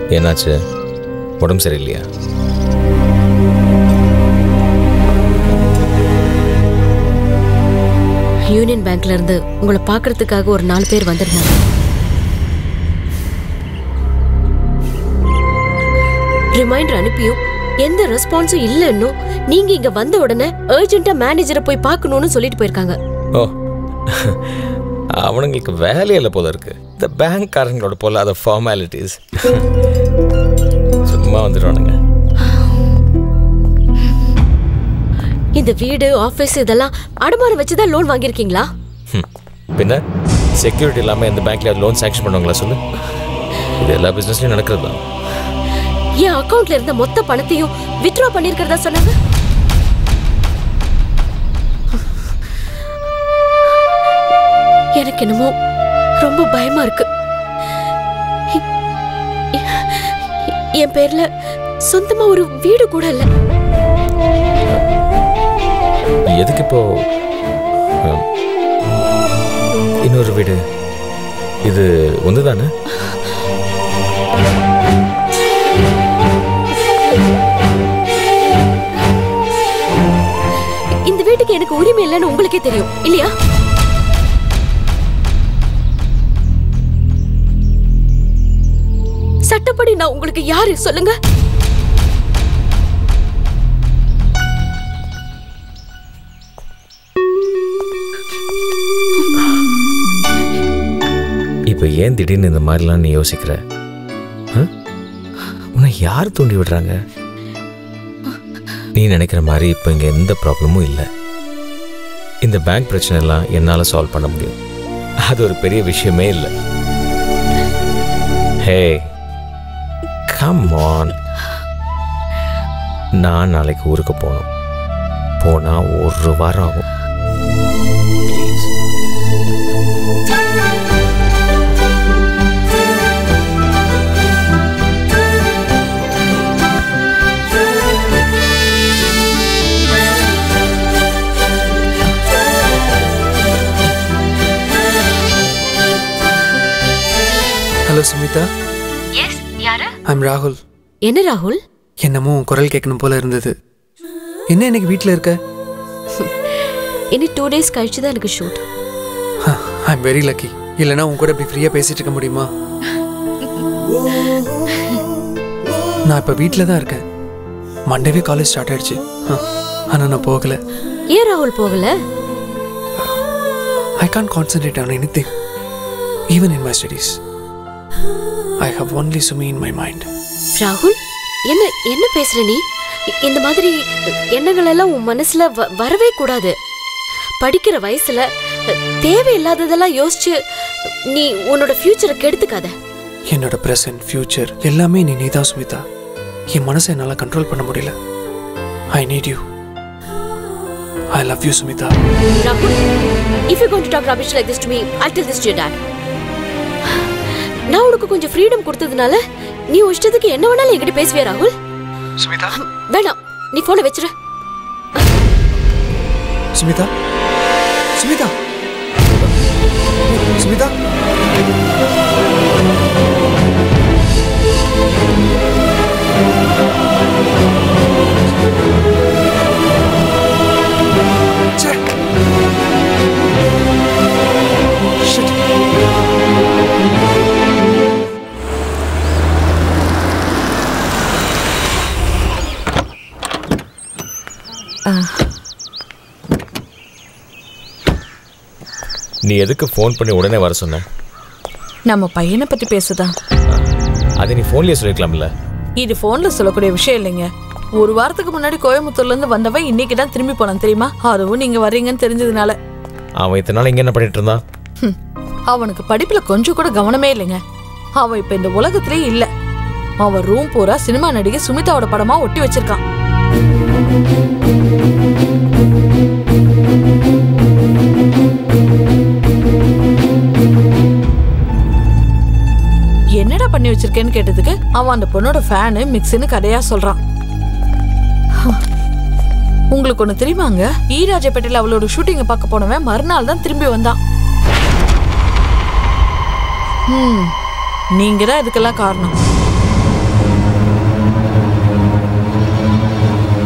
என்னாச்சு உடம்பு சரியில்லையா யூனியன் பேங்க்ல இருந்து உங்களை பார்க்கறதுக்காக ஒரு நாலு பேர் வந்திருந்தாங்க ரிமைண்டர் அனுப்பியும் எந்த ரெஸ்பான்ஸும் இல்லைன்னு நீங்க இங்க வந்த உடனே அர்ஜென்ட்டா மேனேஜரை போய் பார்க்கணும்னு சொல்லிட்டு போயிருக்காங்க ஓ அவனுங்களுக்கு வேலையில்லை போல இருக்கு இந்த பேங்க்காரங்களோட பொல்லாத ஃபார்மாலிட்டிஸ் சும்மா வந்துடுவானுங்க இந்த வீடு ஆபீஸ் இதெல்லாம் அடமானம் வச்சுதான் லோன் வாங்கியிருக்கீங்களா ஹம். பின்ன செக்யூரிட்டி இல்லாமல் எந்த பேங்க்ல லோன் சாங்ஷன் பண்ணுவாங்களா சொல்லு இது எல்லா பிஸ்னஸ்லையும் நடக்கிறது தான் என் அக்கவுண்ட்ல இருந்த மொத்த பணத்தையும் வித்ட்ரா பண்ணிருக்கிறதா சொன்னாங்க எனக்கு என்னமோ ரொம்ப பயமா இருக்கு என் பேர்ல சொந்தமா ஒரு வீடு கூட இல்ல எதுக்கு இப்போ ஹம், இன்னொரு வீடு இது ஒன்று தானே இந்த வீட்டுக்கு எனக்கு உரிமை இல்லைன்னு உங்களுக்கே தெரியும் இல்லையா சட்டப்படி நான் உங்களுக்கு யாரு சொல்லுங்க இப்போ ஏன் திடீர்னு இந்த மாதிரிலாம் நீ யோசிக்கிற ஆ? உன்னை யார் தூண்டி விடுறாங்க நீ நினைக்கிற மாதிரி இப்போ இங்கே எந்த ப்ராப்ளமும் இல்லை இந்த பேங்க் பிரச்சனை எல்லாம் என்னால் சால்வ் பண்ண முடியும் அது ஒரு பெரிய விஷயமே இல்லை ஹே கம் ஆன் நான் நாளைக்கு ஊருக்கு போகணும் போனால் ஒரு வாரம் ஆகும் ப்ளீஸ் ஹலோ சுமிதா எஸ் யாரு ஐம் ராகுல் என்ன ராகுல் என்னமோ உன் குரல் கேட்கணும் போல இருந்தது என்ன இன்னைக்கு வீட்டில் இருக்க இனி டூ டேஸ் கழிச்சு தான் எனக்கு ஷூட் ஐம் வெரி லக்கி இல்லைன்னா உன் கூட இப்படி ஃப்ரீயாக பேசிட்டு இருக்க முடியுமா நான் இப்போ வீட்டில் தான் இருக்கேன் மண்டேவே காலேஜ் ஸ்டார்ட் ஆயிடுச்சு ஆனால் நான் போகலை ஏன் ராகுல் போகல I can concentrate on any thing even in my studies I have only Sumi in my mind ராகுல் என்ன என்ன பேசுற நீ இ- இந்த மாதிரி எண்ணங்கள் எல்லாம் உன் மனசுல வ- வரவே கூடாது படிக்கிற வயசுல அஹ், தேவையில்லாததெல்லாம் யோசிச்சு நீ உன்னோட ஃபியூச்சரை கெடுத்துக்காத என்னோட ப்ரெசன்ட் ஃப்யூச்சர் எல்லாமே நீ நீதான் சுமிதா என் மனசை என்னால் கண்ட்ரோல் பண்ண முடியல I need you I love you Sumitha ராகுல் if you going to talk rubbish like this to me I tell this to your dad நான் உனக்கு கொஞ்சம் ஃப்ரீடம் கொடுத்ததுனால நீ உன் இஷ்டத்துக்கு என்ன வேணாலும் என்கிட்ட பேசுவியா ராகுல் சுமிதா வேணாம் நீ போனை வச்சிரு சுமிதா சுமிதா சுமிதா ச்சே. Shit. நீ எதுக்கு ஃபோன் பண்ணி உடனே வர சொன்ன நம்ம பையனை பத்தி பேசுதான் அதை நீ ஃபோன்லேயே சொல்லிருக்கலாம்ல இது போன்ல சொல்லக்கூடிய விஷயம் இல்லைங்க ஒரு வாரத்துக்கு முன்னாடி கோயம்புத்தூர்ல இருந்து வந்தவன் இன்னைக்கு தான் திரும்பி போனான் தெரியுமா அதுவும் நீங்க வர்றீங்கன்னு தெரிஞ்சதுனால அவன் இத்தனை நாள் இங்கே என்ன பண்ணிட்டு இருந்தான் ஹம், அவனுக்கு படிப்புல கொஞ்சம் கூட கவனமே இல்லைங்க அவன் இப்ப இந்த உலகத்திலே இல்ல அவன் ரூம் பூரா சினிமா நடிகை சுமிதாவோட படமா ஒட்டி வச்சிருக்கான் என்னடா பண்ணி வச்சிருக்கேன்னு கேட்டதுக்கு அவன் அந்த பொண்ணோட ஃபேனு மிக்ஸின்னு கதையா சொல்றான் உங்களுக்கு ஒண்ணு தெரியுமாங்க ஈராஜப்பேட்டையில அவளோட ஷூட்டிங்க பார்க்க போனவன் மறுநாள் தான் திரும்பி வந்தான் ம் நீங்க தான் இதுக்கெல்லாம் காரணம்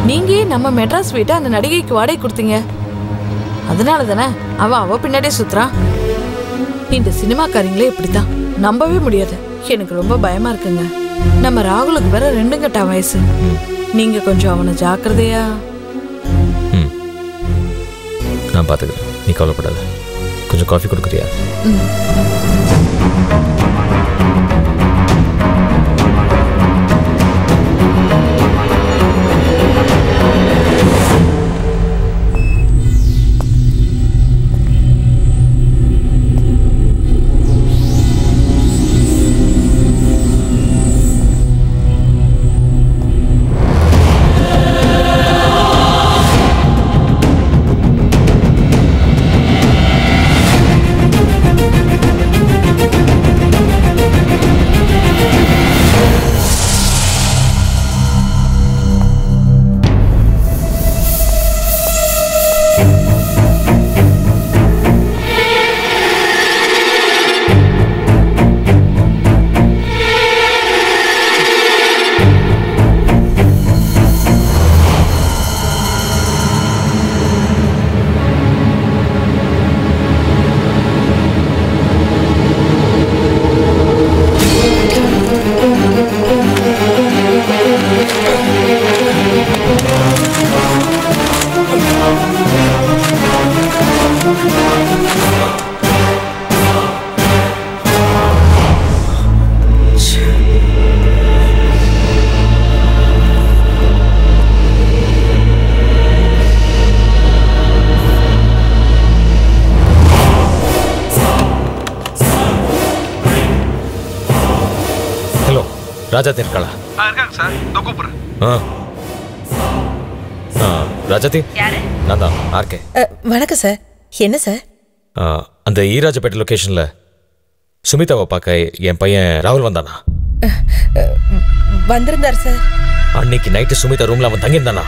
நீங்க ஏன் நம்ம மெட்ராஸ் வீட்டை அந்த நடிகைக்கு வாடகை கொடுத்தீங்க அதனால தானே அவன் அவ பின்னாடியே சுத்துறான் இந்த சினிமாக்காரங்களே இப்படித்தான் நம்பவே முடியாது எனக்கு ரொம்ப பயமா இருக்குங்க நம்ம ராகுலுக்கு வேற ரெண்டு கட்ட வயசு நீங்க கொஞ்சம் அவனை ஜாக்கிரதையா ம் நான் பார்த்துக்கிறேன் நீ கவலைப்படாத கொஞ்சம் காஃபி கொடுக்குறியா ஹலோ ராஜாத்தி இருக்காளா ஆ இருக்காங்க சார் இதோ கூப்பிட்றேன் ஆ ஆ ராஜாத்தி நான் தான் ஆர்கே அ, வணக்கம் சார் என்ன சார் ஆ, அந்த ஈராஜப்பேட்டை லொக்கேஷனில் சுமிதாவை பார்க்க என் பையன் ராகுல் வந்தானா வந்திருந்தார் சார் அன்னைக்கு நைட்டு சுமிதா ரூமில் அவன் தங்கியிருந்தானா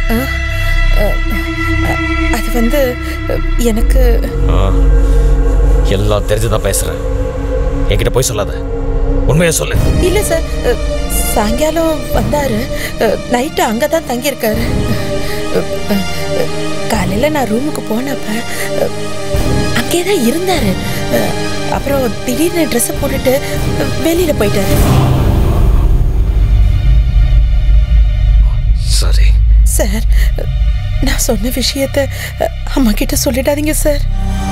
அது வந்து அ, எனக்கு ஆ, எல்லாம் தெரிஞ்சுதான் பேசுகிறேன் என்கிட்ட போய் சொல்லாத உண்மையை சொல்லு இல்ல சார் அ, சாயங்காலம் வந்தாரு நைட்டு அங்கே தான் தங்கியிருக்காரு அ, அ, அ, காலையில நான் ரூமுக்கு போனப்ப அ, அங்கே தான் இருந்தாரு அ, அப்புறம் திடீர்னு ட்ரெஸ்ஸை போட்டுட்டு அ, வெளியில போயிட்டாரு சரி சார் நான் சொன்ன விஷயத்த அ, அம்மா கிட்ட சொல்லிடாதீங்க சார்